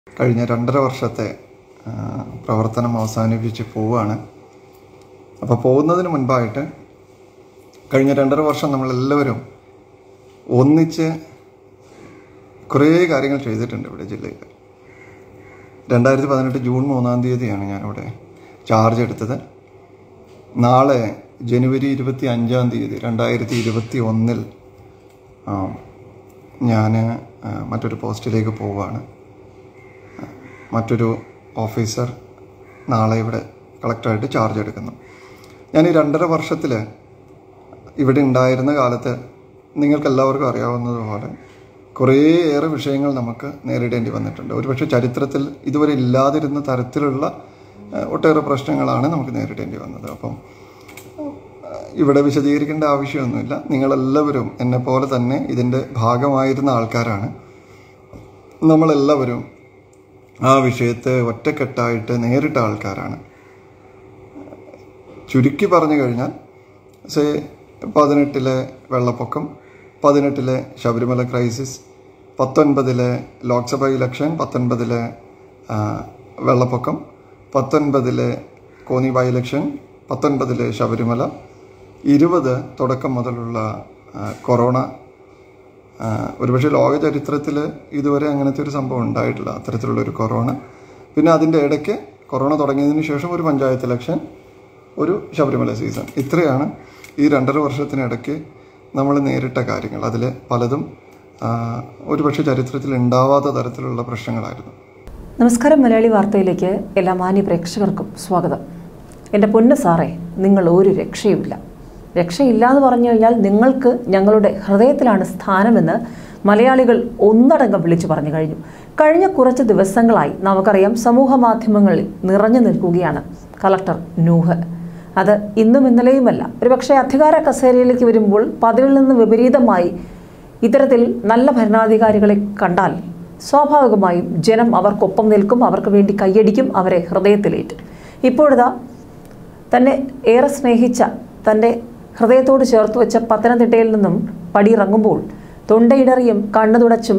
കഴിഞ്ഞ രണ്ടര വർഷത്തെ ആ, പ്രവർത്തനം അവസാനിപ്പിച്ച് പോവുകയാണ് അപ്പോൾ പോകുന്നതിന് മുൻപായിട്ട് കഴിഞ്ഞ രണ്ടര വർഷം നമ്മളെല്ലാവരും ഒന്നിച്ച് കുറേ കാര്യങ്ങൾ ചെയ്തിട്ടുണ്ട് ഇവിടെ ജില്ലയിൽ രണ്ടായിരത്തി പതിനെട്ട് ജൂൺ മൂന്നാം തീയതിയാണ് ഞാനിവിടെ ചാർജ് എടുത്തത് നാളെ ജനുവരി ഇരുപത്തി അഞ്ചാം തീയതി രണ്ടായിരത്തി ഇരുപത്തി ഒന്നിൽ ഞാൻ മറ്റൊരു പോസ്റ്റിലേക്ക് പോവുകയാണ് മറ്റൊരു ഓഫീസർ നാളെ ഇവിടെ കളക്ടറായിട്ട് ചാർജ് എടുക്കുന്നു ഞാൻ ഈ രണ്ടര വർഷത്തിൽ ഇവിടെ ഉണ്ടായിരുന്ന കാലത്ത് നിങ്ങൾക്ക് എല്ലാവർക്കും അറിയാവുന്നതുപോലെ കുറേയേറെ വിഷയങ്ങൾ നമുക്ക് നേരിടേണ്ടി വന്നിട്ടുണ്ട് ഒരുപക്ഷെ ചരിത്രത്തിൽ ഇതുവരെ ഇല്ലാതിരുന്ന തരത്തിലുള്ള ഏഹ്, ഒട്ടേറെ പ്രശ്നങ്ങളാണ് നമുക്ക് നേരിടേണ്ടി വന്നത് അപ്പം ഇവിടെ വിശദീകരിക്കേണ്ട ആവശ്യമൊന്നുമില്ല നിങ്ങളെല്ലാവരും എന്നെ പോലെ തന്നെ ഇതിൻ്റെ ഭാഗമായിരുന്ന ആൾക്കാരാണ് നമ്മളെല്ലാവരും ആ വിഷയത്തെ ഒറ്റക്കെട്ടായിട്ട് നേരിട്ട ആൾക്കാരാണ് ചുരുക്കി പറഞ്ഞു കഴിഞ്ഞാൽ സേ പതിനെട്ടിലെ വെള്ളപ്പൊക്കം പതിനെട്ടിലെ ശബരിമല ക്രൈസിസ് പത്തൊൻപതിലെ ലോക്സഭ ഇലക്ഷൻ പത്തൊൻപതിലെ ആ, വെള്ളപ്പൊക്കം പത്തൊൻപതിലെ കോന്നി ബൈ ഇലക്ഷൻ പത്തൊൻപതിലെ ശബരിമല ഇരുപത് തുടക്കം മുതലുള്ള ആ, കൊറോണ ആ, ഒരുപക്ഷെ ലോക ചരിത്രത്തിൽ ഇതുവരെ അങ്ങനത്തെ ഒരു സംഭവം ഉണ്ടായിട്ടില്ല അത്തരത്തിലുള്ള ഒരു കൊറോണ പിന്നെ അതിൻ്റെ ഇടയ്ക്ക് കൊറോണ തുടങ്ങിയതിന് ശേഷം ഒരു പഞ്ചായത്ത് ഇലക്ഷൻ ഒരു ശബരിമല സീസൺ ഇത്രയാണ് ഈ രണ്ടര വർഷത്തിനിടയ്ക്ക് നമ്മൾ നേരിട്ട കാര്യങ്ങൾ അതിൽ പലതും ആ, ഒരുപക്ഷെ ചരിത്രത്തിൽ ഉണ്ടാവാത്ത തരത്തിലുള്ള പ്രശ്നങ്ങളായിരുന്നു നമസ്കാരം മലയാളി വാർത്തയിലേക്ക് എല്ലാ മാന്യ പ്രേക്ഷകർക്കും സ്വാഗതം എൻ്റെ പൊന്ന് സാറേ നിങ്ങൾ ഒരു രക്ഷയുമില്ല രക്ഷയില്ല എന്ന് പറഞ്ഞു കഴിഞ്ഞാൽ നിങ്ങൾക്ക് ഞങ്ങളുടെ ഹൃദയത്തിലാണ് സ്ഥാനമെന്ന് മലയാളികൾ ഒന്നടങ്കം വിളിച്ചു പറഞ്ഞു കഴിഞ്ഞു കഴിഞ്ഞ കുറച്ച് ദിവസങ്ങളായി നമുക്കറിയാം സമൂഹ മാധ്യമങ്ങളിൽ നിറഞ്ഞു നിൽക്കുകയാണ് കളക്ടർ നൂഹ് അത് ഇന്നും ഇന്നലെയുമല്ല ഒരുപക്ഷെ അധികാര കസേരയിലേക്ക് വരുമ്പോൾ പതിവിൽ നിന്ന് വിപരീതമായി ഇത്തരത്തിൽ നല്ല ഭരണാധികാരികളെ കണ്ടാൽ സ്വാഭാവികമായും ജനം അവർക്കൊപ്പം നിൽക്കും അവർക്ക് വേണ്ടി കൈയടിക്കും അവരെ ഹൃദയത്തിലേറ്റ് ഇപ്പോഴിതാ തന്നെ ഏറെ സ്നേഹിച്ച തൻ്റെ ഹൃദയത്തോട് ചേർത്ത് വെച്ച പത്തനംതിട്ടയിൽ നിന്നും പടിയിറങ്ങുമ്പോൾ തൊണ്ടയിടറിയും കണ്ണു തുടച്ചും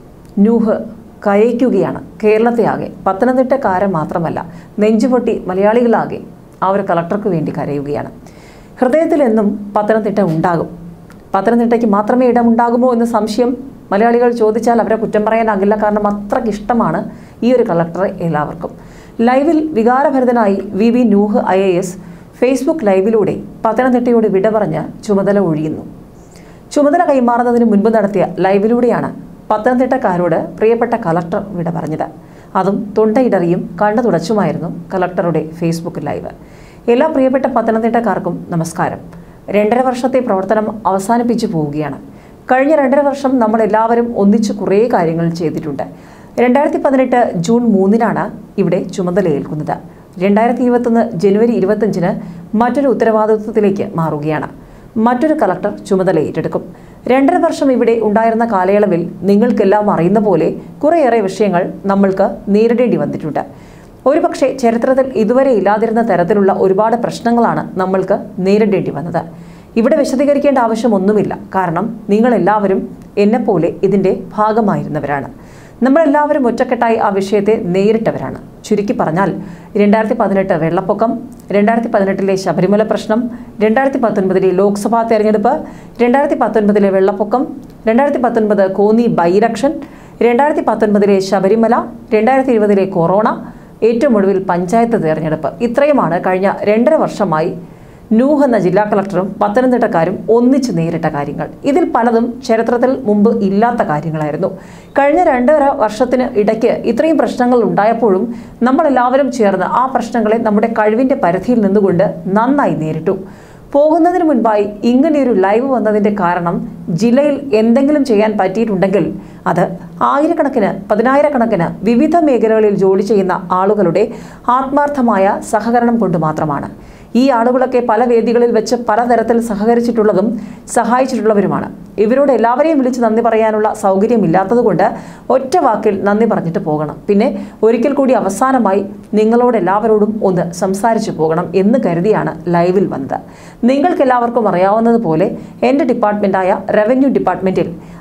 നൂഹ് കയയ്ക്കുകയാണ് കേരളത്തെ ആകെ പത്തനംതിട്ടക്കാരെ മാത്രമല്ല നെഞ്ചുപൊട്ടി മലയാളികളാകെ ആ ഒരു കളക്ടർക്ക് വേണ്ടി കരയുകയാണ് ഹൃദയത്തിൽ എന്നും പത്തനംതിട്ട ഉണ്ടാകും പത്തനംതിട്ടയ്ക്ക് മാത്രമേ ഇടമുണ്ടാകുമോ എന്ന സംശയം മലയാളികൾ ചോദിച്ചാൽ അവരെ കുറ്റം പറയാനാകില്ല കാരണം അത്രയ്ക്ക് ഇഷ്ടമാണ് ഈ ഒരു കളക്ടറെ എല്ലാവർക്കും ലൈവിൽ വികാരഭരിതനായി V V Nooh I A S Facebook ലൈവിലൂടെ പത്തനംതിട്ടയോട് വിട പറഞ്ഞ് ചുമതല ഒഴിയുന്നു ചുമതല കൈമാറുന്നതിന് മുൻപ് നടത്തിയ ലൈവിലൂടെയാണ് പത്തനംതിട്ടക്കാരോട് പ്രിയപ്പെട്ട കളക്ടർ വിട പറഞ്ഞത് അതും തൊണ്ടയിടറിയും കണ്ണു തുടച്ചുമായിരുന്നു കളക്ടറുടെ ഫേസ്ബുക്ക് ലൈവ് എല്ലാ പ്രിയപ്പെട്ട പത്തനംതിട്ടക്കാർക്കും നമസ്കാരം രണ്ടര വർഷത്തെ പ്രവർത്തനം അവസാനിപ്പിച്ചു പോവുകയാണ് കഴിഞ്ഞ രണ്ടര വർഷം നമ്മൾ എല്ലാവരും ഒന്നിച്ചു കുറേ കാര്യങ്ങൾ ചെയ്തിട്ടുണ്ട് രണ്ടായിരത്തി പതിനെട്ട് ജൂൺ മൂന്നിനാണ് ഇവിടെ ചുമതലയേൽക്കുന്നത് രണ്ടായിരത്തി ഇരുപത്തൊന്ന് ജനുവരി ഇരുപത്തഞ്ചിന് മറ്റൊരു ഉത്തരവാദിത്വത്തിലേക്ക് മാറുകയാണ് മറ്റൊരു കളക്ടർ ചുമതല ഏറ്റെടുക്കും രണ്ടര വർഷം ഇവിടെ ഉണ്ടായിരുന്ന കാലയളവിൽ നിങ്ങൾക്കെല്ലാം അറിയുന്ന പോലെ കുറേയേറെ വിഷയങ്ങൾ നമ്മൾക്ക് നേരിടേണ്ടി വന്നിട്ടുണ്ട് ഒരുപക്ഷെ ചരിത്രത്തിൽ ഇതുവരെ ഇല്ലാതിരുന്ന തരത്തിലുള്ള ഒരുപാട് പ്രശ്നങ്ങളാണ് നമ്മൾക്ക് നേരിടേണ്ടി വന്നത് ഇവിടെ വിശദീകരിക്കേണ്ട ആവശ്യമൊന്നുമില്ല കാരണം നിങ്ങളെല്ലാവരും എന്നെപ്പോലെ ഇതിൻ്റെ ഭാഗമായിരുന്നവരാണ് നമ്മളെല്ലാവരും ഒറ്റക്കെട്ടായി ആ വിഷയത്തെ നേരിട്ടവരാണ് ചുരുക്കി പറഞ്ഞാൽ രണ്ടായിരത്തി പതിനെട്ട് വെള്ളപ്പൊക്കം രണ്ടായിരത്തി പതിനെട്ടിലെ ശബരിമല പ്രശ്നം രണ്ടായിരത്തി പത്തൊൻപതിലെ ലോക്സഭാ തെരഞ്ഞെടുപ്പ് രണ്ടായിരത്തി പത്തൊൻപതിലെ വെള്ളപ്പൊക്കം രണ്ടായിരത്തി പത്തൊൻപത് കോന്നി ബൈ ഇലക്ഷൻ രണ്ടായിരത്തി പത്തൊൻപതിലെ ശബരിമല രണ്ടായിരത്തി ഇരുപതിലെ കൊറോണ ഏറ്റവും ഒടുവിൽ പഞ്ചായത്ത് തെരഞ്ഞെടുപ്പ് ഇത്രയുമാണ് കഴിഞ്ഞ രണ്ടര വർഷമായി നൂഹ് എന്ന ജില്ലാ കളക്ടറും പത്തനംതിട്ടക്കാരും ഒന്നിച്ച് നേരിട്ട കാര്യങ്ങൾ ഇതിൽ പലതും ചരിത്രത്തിൽ മുമ്പ് ഇല്ലാത്ത കാര്യങ്ങളായിരുന്നു കഴിഞ്ഞ രണ്ടര വർഷത്തിന് ഇടയ്ക്ക് ഇത്രയും പ്രശ്നങ്ങൾ ഉണ്ടായപ്പോഴും നമ്മളെല്ലാവരും ചേർന്ന് ആ പ്രശ്നങ്ങളെ നമ്മുടെ കഴിവിൻ്റെ പരിധിയിൽ നിന്നുകൊണ്ട് നന്നായി നേരിട്ടു പോകുന്നതിന് മുൻപായി ഇങ്ങനെയൊരു ലൈവ് വന്നതിൻ്റെ കാരണം ജില്ലയിൽ എന്തെങ്കിലും ചെയ്യാൻ പറ്റിയിട്ടുണ്ടെങ്കിൽ അത് ആയിരക്കണക്കിന് പതിനായിരക്കണക്കിന് വിവിധ മേഖലകളിൽ ജോലി ചെയ്യുന്ന ആളുകളുടെ ആത്മാർത്ഥമായ സഹകരണം കൊണ്ട് മാത്രമാണ് ഈ ആളുകളൊക്കെ പല വേദികളിൽ വെച്ച് പലതരത്തിൽ സഹകരിച്ചിട്ടുള്ളതും സഹായിച്ചിട്ടുള്ളവരുമാണ് ഇവരോട് എല്ലാവരെയും വിളിച്ച് നന്ദി പറയാനുള്ള സൗകര്യമില്ലാത്തതുകൊണ്ട് ഒറ്റ വാക്കിൽ നന്ദി പറഞ്ഞിട്ട് പോകണം പിന്നെ ഒരിക്കൽ കൂടി അവസാനമായി നിങ്ങളോട് എല്ലാവരോടും ഒന്ന് സംസാരിച്ചു പോകണം എന്ന് കരുതിയാണ് ലൈവിൽ വന്നത് നിങ്ങൾക്ക് എല്ലാവർക്കും അറിയാവുന്നതുപോലെ എൻ്റെ ഡിപ്പാർട്ട്മെൻറ്റായ റവന്യൂ ഡിപ്പാർട്ട്മെൻറ്റിൽ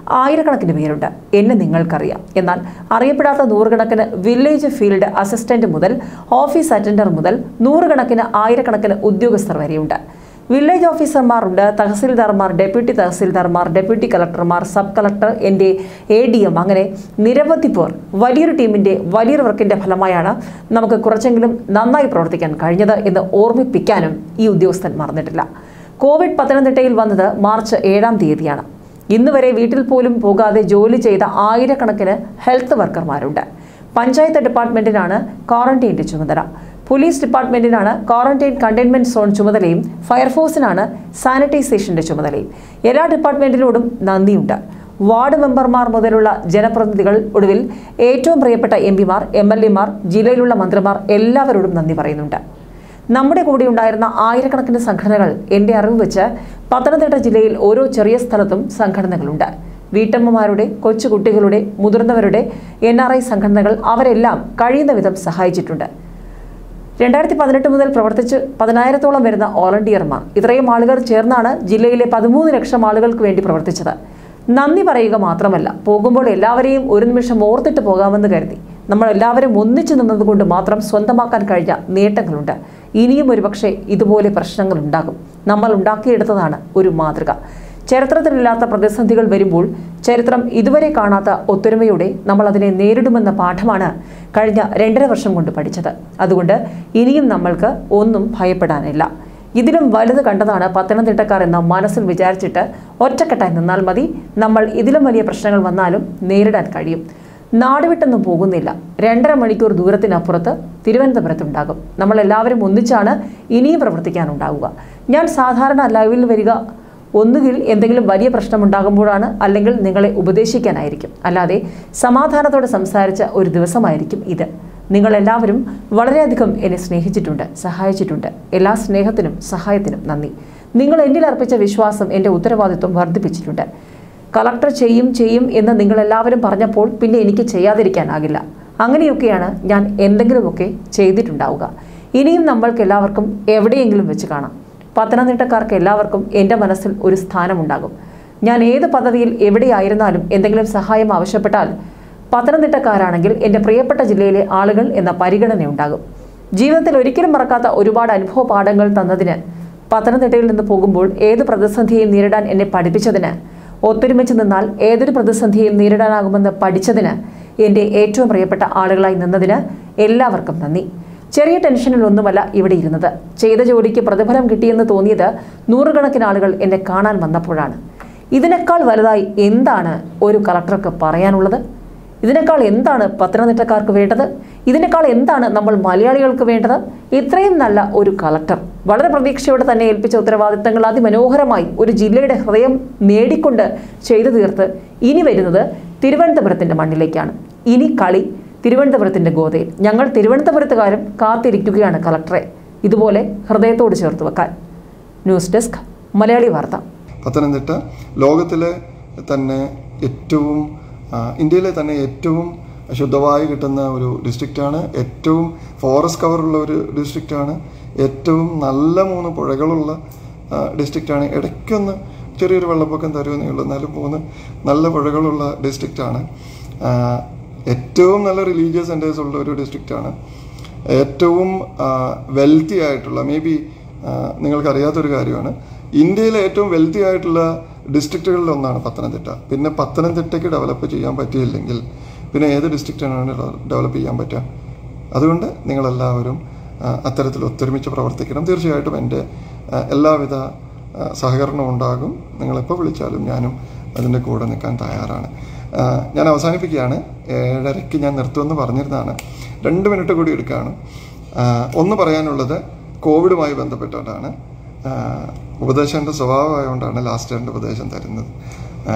ആയിരക്കണക്കിന് പേരുണ്ട് എന്നെ നിങ്ങൾക്കറിയാം എന്നാൽ അറിയപ്പെടാത്ത നൂറുകണക്കിന് വില്ലേജ് ഫീൽഡ് അസിസ്റ്റന്റ് മുതൽ ഓഫീസ് അറ്റൻഡർ മുതൽ നൂറുകണക്കിന് ആയിരക്കണക്കിന് ഉദ്യോഗസ്ഥർ വരെയുണ്ട് വില്ലേജ് ഓഫീസർമാരുണ്ട് തഹസിൽദാർമാർ ഡെപ്യൂട്ടി തഹസിൽദാർമാർ ഡെപ്യൂട്ടി കളക്ടർമാർ സബ് കളക്ടർ എൻ്റെ എ ഡി എം അങ്ങനെ നിരവധി പേർ വലിയൊരു ടീമിൻ്റെ വലിയൊരു വർക്കിൻ്റെ ഫലമായാണ് നമുക്ക് കുറച്ചെങ്കിലും നന്നായി പ്രവർത്തിക്കാൻ കഴിഞ്ഞത് എന്ന് ഓർമ്മിപ്പിക്കാനും ഈ ഉദ്യോഗസ്ഥൻ മറന്നിട്ടില്ല കോവിഡ് പത്തനംതിട്ടയിൽ വന്നത് മാർച്ച് ഏഴാം തീയതിയാണ് ഇന്ന് വരെ വീട്ടിൽ പോലും പോകാതെ ജോലി ചെയ്ത ആയിരക്കണക്കിന് ഹെൽത്ത് വർക്കർമാരുണ്ട് പഞ്ചായത്ത് ഡിപ്പാർട്ട്മെന്റിനാണ് ക്വാറന്റൈൻ്റെ ചുമതല പോലീസ് ഡിപ്പാർട്ട്മെന്റിനാണ് ക്വാറന്റൈൻ കണ്ടെയ്ൻമെന്റ് സോൺ ചുമതലയും ഫയർഫോഴ്സിനാണ് സാനിറ്റൈസേഷന്റെ ചുമതലയും എല്ലാ ഡിപ്പാർട്ട്മെന്റിനോടും നന്ദിയുണ്ട് വാർഡ് മെമ്പർമാർ മുതലുള്ള ജനപ്രതിനിധികൾ ഒടുവിൽ ഏറ്റവും പ്രിയപ്പെട്ട എം പിമാർ എം എൽ എമാർ ജില്ലയിലുള്ള മന്ത്രിമാർ എല്ലാവരോടും നന്ദി പറയുന്നുണ്ട് നമ്മുടെ കൂടെ ഉണ്ടായിരുന്ന ആയിരക്കണക്കിന് സംഘടനകൾ എൻ്റെ അറിവ് വെച്ച് പത്തനംതിട്ട ജില്ലയിൽ ഓരോ ചെറിയ സ്ഥലത്തും സംഘടനകളുണ്ട് വീട്ടമ്മമാരുടെ കൊച്ചുകുട്ടികളുടെ മുതിർന്നവരുടെ എൻ ആർ ഐ സംഘടനകൾ അവരെല്ലാം കഴിയുന്ന വിധം സഹായിച്ചിട്ടുണ്ട് രണ്ടായിരത്തി പതിനെട്ട് മുതൽ പ്രവർത്തിച്ച് പതിനായിരത്തോളം വരുന്ന വോളണ്ടിയർമാർ ഇത്രയും ആളുകൾ ചേർന്നാണ് ജില്ലയിലെ പതിമൂന്ന് ലക്ഷം ആളുകൾക്ക് വേണ്ടി പ്രവർത്തിച്ചത് നന്ദി പറയുക മാത്രമല്ല പോകുമ്പോൾ എല്ലാവരെയും ഒരു നിമിഷം ഓർത്തിട്ട് പോകാമെന്ന് കരുതി നമ്മൾ എല്ലാവരും ഒന്നിച്ചു നിന്നതുകൊണ്ട് മാത്രം സ്വന്തമാക്കാൻ കഴിഞ്ഞ നേട്ടങ്ങളുണ്ട് ഇനിയും ഒരുപക്ഷെ ഇതുപോലെ പ്രശ്നങ്ങൾ ഉണ്ടാകും നമ്മൾ ഉണ്ടാക്കിയെടുത്തതാണ് ഒരു മാതൃക ചരിത്രത്തിലില്ലാത്ത പ്രതിസന്ധികൾ വരുമ്പോൾ ചരിത്രം ഇതുവരെ കാണാത്ത ഒത്തൊരുമയോടെ നമ്മൾ അതിനെ നേരിടുമെന്ന പാഠമാണ് കഴിഞ്ഞ രണ്ടര വർഷം കൊണ്ട് പഠിച്ചത് അതുകൊണ്ട് ഇനിയും നമ്മൾക്ക് ഒന്നും ഭയപ്പെടാനില്ല ഇതിലും വലുത് കണ്ടതാണ് പത്തനംതിട്ടക്കാർ എന്ന മനസ്സിൽ വിചാരിച്ചിട്ട് ഒറ്റക്കെട്ടായി നിന്നാൽ മതി നമ്മൾ ഇതിലും വലിയ പ്രശ്നങ്ങൾ വന്നാലും നേരിടാൻ കഴിയും നാടുവിട്ടൊന്നും പോകുന്നില്ല രണ്ടര മണിക്കൂർ ദൂരത്തിനപ്പുറത്ത് തിരുവനന്തപുരത്തുണ്ടാകും നമ്മൾ എല്ലാവരും ഒന്നിച്ചാണ് ഇനിയും പ്രവർത്തിക്കാനുണ്ടാവുക ഞാൻ സാധാരണ ലൈവിൽ വരിക ഒന്നുകിൽ എന്തെങ്കിലും വലിയ പ്രശ്നമുണ്ടാകുമ്പോഴാണ് അല്ലെങ്കിൽ നിങ്ങളെ ഉപദേശിക്കാനായിരിക്കും അല്ലാതെ സമാധാനത്തോടെ സംസാരിച്ച ഒരു ദിവസമായിരിക്കും ഇത് നിങ്ങളെല്ലാവരും വളരെയധികം എന്നെ സ്നേഹിച്ചിട്ടുണ്ട് സഹായിച്ചിട്ടുണ്ട് എല്ലാ സ്നേഹത്തിനും സഹായത്തിനും നന്ദി നിങ്ങൾ എന്നിൽ അർപ്പിച്ച വിശ്വാസം എൻ്റെ ഉത്തരവാദിത്വം വർദ്ധിപ്പിച്ചിട്ടുണ്ട് കളക്ടർ ചെയ്യും ചെയ്യും എന്ന് നിങ്ങളെല്ലാവരും പറഞ്ഞപ്പോൾ പിന്നെ എനിക്ക് ചെയ്യാതിരിക്കാനാകില്ല അങ്ങനെയൊക്കെയാണ് ഞാൻ എന്തെങ്കിലുമൊക്കെ ചെയ്തിട്ടുണ്ടാവുക ഇനിയും നമ്മൾക്ക് എല്ലാവർക്കും എവിടെയെങ്കിലും വെച്ച് കാണാം പത്തനംതിട്ടക്കാർക്ക് എല്ലാവർക്കും എൻ്റെ മനസ്സിൽ ഒരു സ്ഥാനമുണ്ടാകും ഞാൻ ഏത് പദവിയിൽ എവിടെയായിരുന്നാലും എന്തെങ്കിലും സഹായം ആവശ്യപ്പെട്ടാൽ പത്തനംതിട്ടക്കാരാണെങ്കിൽ എൻ്റെ പ്രിയപ്പെട്ട ജില്ലയിലെ ആളുകൾ എന്ന പരിഗണനയുണ്ടാകും ജീവിതത്തിൽ ഒരിക്കലും മറക്കാത്ത ഒരുപാട് അനുഭവ പാഠങ്ങൾ തന്നതിന് പത്തനംതിട്ടയിൽ നിന്ന് പോകുമ്പോൾ ഏത് പ്രതിസന്ധിയെയും നേരിടാൻ എന്നെ പഠിപ്പിച്ചതിന് ഒത്തൊരുമിച്ച് നിന്നാൽ ഏതൊരു പ്രതിസന്ധിയെയും നേരിടാനാകുമെന്ന് പഠിച്ചതിന് എൻ്റെ ഏറ്റവും പ്രിയപ്പെട്ട ആളുകളായി നിന്നതിന് എല്ലാവർക്കും നന്ദി ചെറിയ ടെൻഷനിലൊന്നുമല്ല ഇവിടെ ഇരുന്നത് ചെയ്ത ജോലിക്ക് പ്രതിഫലം കിട്ടിയെന്ന് തോന്നിയത് നൂറുകണക്കിന് ആളുകൾ എന്നെ കാണാൻ വന്നപ്പോഴാണ് ഇതിനേക്കാൾ വലുതായി എന്താണ് ഒരു കളക്ടർക്ക് പറയാനുള്ളത് ഇതിനേക്കാൾ എന്താണ് പത്തനംതിട്ടക്കാർക്ക് വേണ്ടത് ഇതിനേക്കാൾ എന്താണ് നമ്മൾ മലയാളികൾക്ക് വേണ്ടത് ഇത്രയും നല്ല ഒരു കളക്ടർ വളരെ പ്രതീക്ഷയോടെ തന്നെ ഏൽപ്പിച്ച ഉത്തരവാദിത്തങ്ങൾ അതിമനോഹരമായി ഒരു ജില്ലയുടെ ഹൃദയം നേടിക്കൊണ്ട് ചെയ്തു തീർത്ത് ഇനി വരുന്നത് തിരുവനന്തപുരത്തിന്റെ മണ്ണിലേക്കാണ് ഇനി കളി തിരുവനന്തപുരത്തിന്റെ ഗോതയിൽ ഞങ്ങൾ തിരുവനന്തപുരത്തുകാരും കാത്തിരിക്കുകയാണ് കളക്ടറെ ഇതുപോലെ ഹൃദയത്തോട് ചേർത്ത് വെക്കാൻ ന്യൂസ് ഡെസ്ക് മലയാളി വാർത്ത പത്തനംതിട്ട ലോകത്തിലെ തന്നെ ഏറ്റവും ആ, ഇന്ത്യയിലെ തന്നെ ഏറ്റവും ശുദ്ധവായു കിട്ടുന്ന ഒരു ഡിസ്ട്രിക്റ്റാണ് ഏറ്റവും ഫോറസ്റ്റ് കവറുള്ള ഒരു ഡിസ്ട്രിക്റ്റാണ് ഏറ്റവും നല്ല മൂന്ന് പുഴകളുള്ള ആ, ഡിസ്ട്രിക്റ്റാണ് ഇടയ്ക്കൊന്ന് ചെറിയൊരു വെള്ളപ്പൊക്കം തരുമെന്നേ ഉള്ളൂ എന്നാലും മൂന്ന് നല്ല പുഴകളുള്ള ഡിസ്ട്രിക്റ്റാണ് ആ, ഏറ്റവും നല്ല റിലീജിയസ് സെൻറ്റേഴ്സ് ഉള്ള ഒരു ഡിസ്ട്രിക്റ്റാണ് ഏറ്റവും വെൽത്തി ആയിട്ടുള്ള മേ ബി നിങ്ങൾക്കറിയാത്തൊരു കാര്യമാണ് ഇന്ത്യയിലെ ഏറ്റവും വെൽത്തി ആയിട്ടുള്ള ഡിസ്ട്രിക്റ്റുകളിൽ ഒന്നാണ് പത്തനംതിട്ട പിന്നെ പത്തനംതിട്ടയ്ക്ക് ഡെവലപ്പ് ചെയ്യാൻ പറ്റിയില്ലെങ്കിൽ പിന്നെ ഏത് ഡിസ്ട്രിക്റ്റാണ് ഡെവലപ്പ് ചെയ്യാൻ പറ്റുക അതുകൊണ്ട് നിങ്ങളെല്ലാവരും ആ, അത്തരത്തിൽ ഒത്തൊരുമിച്ച് പ്രവർത്തിക്കണം തീർച്ചയായിട്ടും എൻ്റെ ആ, എല്ലാവിധ ആ, സഹകരണവും ഉണ്ടാകും നിങ്ങളെപ്പോൾ വിളിച്ചാലും ഞാനും അതിൻ്റെ കൂടെ നിൽക്കാൻ തയ്യാറാണ് ആ, ഞാൻ അവസാനിപ്പിക്കുകയാണ് ഏഴരയ്ക്ക് ഞാൻ നിർത്തുമെന്ന് പറഞ്ഞിരുന്നതാണ് രണ്ട് മിനിറ്റ് കൂടി എടുക്കുകയാണ് ആ, ഒന്ന് പറയാനുള്ളത് കോവിഡുമായി ബന്ധപ്പെട്ടിട്ടാണ് ആ, ഉപദേശൻ്റെ സ്വഭാവമായതുകൊണ്ടാണ് ലാസ്റ്റ് രണ്ട് ഉപദേശം തരുന്നത് ആ,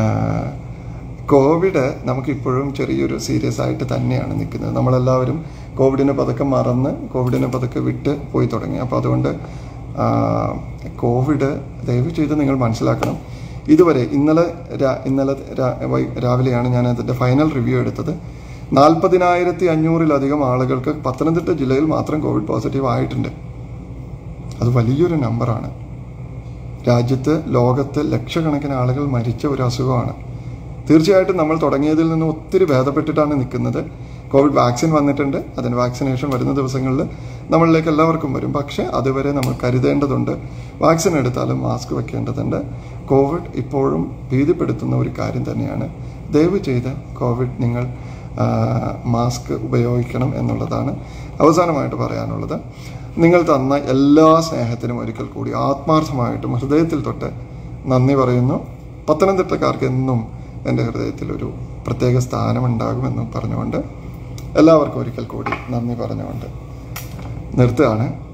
കോവിഡ് നമുക്കിപ്പോഴും ചെറിയൊരു സീരിയസ് ആയിട്ട് തന്നെയാണ് നിൽക്കുന്നത് നമ്മളെല്ലാവരും കോവിഡിനെ പതുക്കെ മറന്ന് കോവിഡിനെ പതുക്കെ വിട്ട് പോയി തുടങ്ങി അപ്പോൾ അതുകൊണ്ട് ആ, കോവിഡ് ദയവ് ചെയ്ത് നിങ്ങൾ മനസ്സിലാക്കണം ഇതുവരെ ഇന്നലെ രാ- ഇന്നലെ രാ- വൈ- രാവിലെയാണ് ഞാൻ അതിൻ്റെ ഫൈനൽ റിവ്യൂ എടുത്തത് നാൽപ്പതിനായിരത്തി അഞ്ഞൂറിലധികം ആളുകൾക്ക് പത്തനംതിട്ട ജില്ലയിൽ മാത്രം കോവിഡ് പോസിറ്റീവ് ആയിട്ടുണ്ട് അത് വലിയൊരു നമ്പറാണ് രാജ്യത്ത് ലോകത്ത് ലക്ഷക്കണക്കിന് ആളുകൾ മരിച്ച ഒരു അസുഖമാണ് തീർച്ചയായിട്ടും നമ്മൾ തുടങ്ങിയതിൽ നിന്ന് ഒത്തിരി ഭേദപ്പെട്ടിട്ടാണ് നിൽക്കുന്നത് കോവിഡ് വാക്സിൻ വന്നിട്ടുണ്ട് അതിന് വാക്സിനേഷൻ വരുന്ന ദിവസങ്ങളിൽ നമ്മളിലേക്ക് എല്ലാവർക്കും വരും പക്ഷേ അതുവരെ നമ്മൾ കരുതേണ്ടതുണ്ട് വാക്സിൻ എടുത്താലും മാസ്ക് വെക്കേണ്ടതുണ്ട് കോവിഡ് ഇപ്പോഴും ഭീതിപ്പെടുത്തുന്ന ഒരു കാര്യം തന്നെയാണ് ദയവ് ചെയ്ത് കോവിഡ് നിങ്ങൾ ആ, മാസ്ക് ഉപയോഗിക്കണം എന്നുള്ളതാണ് അവസാനമായിട്ട് പറയാനുള്ളത് നിങ്ങൾ തന്ന എല്ലാ സ്നേഹത്തിനും ഒരിക്കൽ കൂടി ആത്മാർത്ഥമായിട്ടും ഹൃദയത്തിൽ തൊട്ട് നന്ദി പറയുന്നു പത്തനംതിട്ടക്കാർക്ക് എന്നും എൻ്റെ ഹൃദയത്തിൽ ഒരു പ്രത്യേക സ്ഥാനമുണ്ടാകുമെന്നും പറഞ്ഞുകൊണ്ട് എല്ലാവർക്കും ഒരിക്കൽ കൂടി നന്ദി പറഞ്ഞുകൊണ്ട് നിർത്തുകയാണ്